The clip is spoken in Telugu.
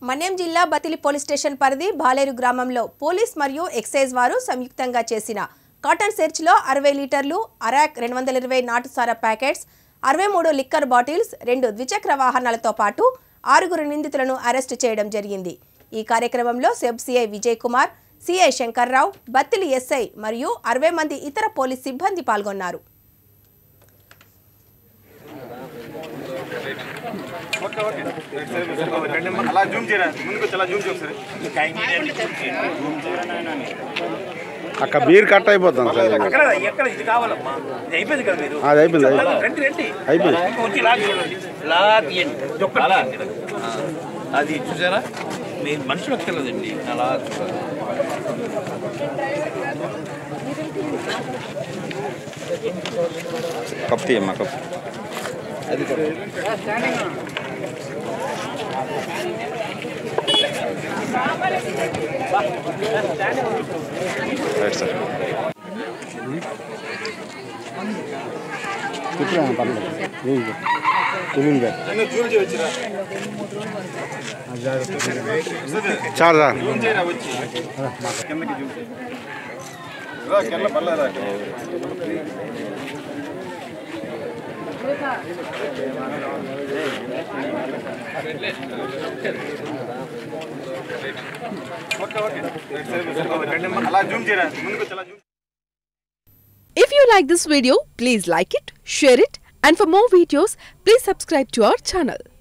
మన్యం జిల్లా బతిలి పోలీస్ స్టేషన్ పరిధి బాలేరు గ్రామంలో పోలీస్ మరియు ఎక్సైజ్ వారు సంయుక్తంగా చేసిన కాటన్ సెర్చ్లో అరవై లీటర్లు అరాక్ రెండు వందల ఇరవై నాటుసారా ప్యాకెట్స్ అరవై మూడు లిక్కర్ బాటిల్స్ రెండు ద్విచక్ర వాహనాలతో పాటు ఆరుగురు నిందితులను అరెస్టు చేయడం జరిగింది ఈ కార్యక్రమంలో SEB CI Vijay Kumar CI Shankarrao Battili SI మరియు అరవై మంది ఇతర పోలీస్ సిబ్బంది పాల్గొన్నారు అలా జూమ్ చేయరా ముందుకు వచ్చి అలా జూమ్ చేస్తారు అక్క బీర్ కట్ అయిపోతుంది సార్ ఎక్కడ ఎక్కడ ఇది కావాలమ్మా ఇది అయిపోయింది కదా మీరు అది అయిపోయింది అయిపోయింది. రండి రండి అయిపోయింది ఇంకా వచ్చి ఇలా చూడండి ఇలా తీయండి ఇది ఒక్కటి తీయండి. ఆ, అది చూసారా మీరు మనుషులు అక్కర్లేదండి అలా చూడాలి కప్ తీయమ్మా కప్ రైట్ సార్ జూమ్ చేయొచ్చురా చాలు సార్ జూమ్ చేయరా వచ్చి కిందకి జూమ్ చేయి రా కింద పర్లేదా ఓకే ఓకే అలా జూమ్ చేయరా ముందుకు వచ్చి అలా zoom If you like this video, please like it, share it, and for more videos, please subscribe to our channel.